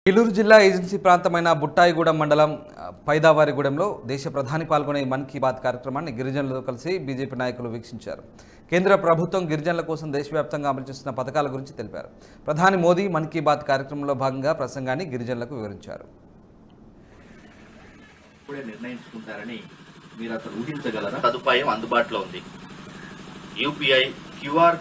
ఏలూరు జిల్లా ఏజెన్సీ ప్రాంతమైన బుట్టాయిగూడెం మండలం ఆ, పైదావారిగూడెంలో దేశ ప్రధాని పాల్గొనే మన్ కీ బాత్ కార్యక్రమాన్ని గిరిజనులతో కలిసి బీజేపీ నాయకులు వీక్షించారు కేంద్ర ప్రభుత్వం గిరిజనుల కోసం దేశవ్యాప్తంగా అమలు చేస్తున్న పథకాల గురించి తెలిపారు ప్రధాని మోదీ మన్ కీ బాత్ కార్యక్రమంలో భాగంగా ప్రసంగాన్ని గిరిజనులకు వివరించారు ఇప్పుడే నిర్ణయించుకుంటారని మీరు అసలు ఊహించగలరా సదుపాయం అందుబాటులో ఉంది యూపీఐ క్యూఆర్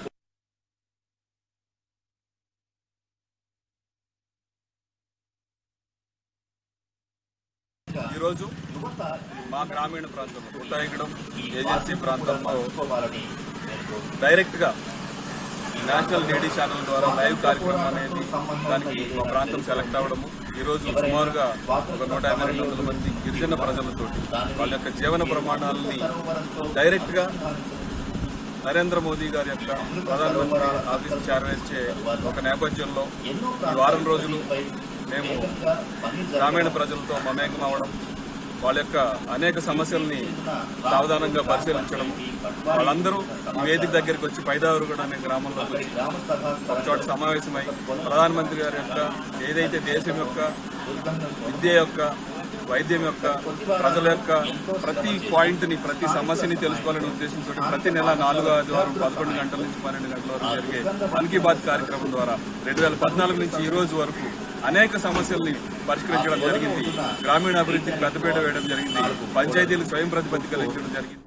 ఈరోజు మా గ్రామీణ ప్రాంతం ఉత్తరాయగడం ఏజెన్సీ ప్రాంతంలో కోవాలని నేను డైరెక్ట్గా నేషనల్ డీడీ ఛానల్ ద్వారా లైవ్ కార్యక్రమం అనేది దానికి మా ప్రాంతం సెలెక్ట్ అవ్వడము ఈరోజు సుమారుగా ఒక నూట యాభై రెండు వందల మంది గిరిజన ప్రజలతో వాళ్ళ యొక్క జీవన ప్రమాణాలని డైరెక్ట్గా నరేంద్ర మోదీ గారి యొక్క ప్రధానమంత్రి ఆఫీస్ చేరవేర్చే ఒక నేపథ్యంలో ఈ వారం రోజులు మేము గ్రామీణ ప్రజలతో మమేకం అవ్వడం వాళ్ళ యొక్క అనేక సమస్యల్ని సావధానంగా పరిశీలించడం వాళ్ళందరూ ఈ వేదిక దగ్గరికి వచ్చి పైదావరుగూడ అనే గ్రామంలోకి వచ్చి ఒక చోట సమావేశమై ప్రధానమంత్రి గారి యొక్క ఏదైతే దేశం యొక్క విద్య యొక్క వైద్యం యొక్క ప్రజల యొక్క ప్రతి పాయింట్ ని ప్రతి సమస్యని తెలుసుకోవాలనే ఉద్దేశంతో ప్రతి నెల నాలుగో ఆదివారం పదకొండు గంటల నుంచి పన్నెండు గంటల వరకు జరిగే మన్ కీ బాత్ కార్యక్రమం ద్వారా రెండు వేల పద్నాలుగు నుంచి ఈ రోజు వరకు అనేక సమస్యల్ని పరిష్కరించడం జరిగింది గ్రామీణ అభివృద్ధికి పెద్దపీట వేయడం జరిగింది పంచాయతీలకు స్వయం ప్రతిపత్తి కలిగించడం జరిగింది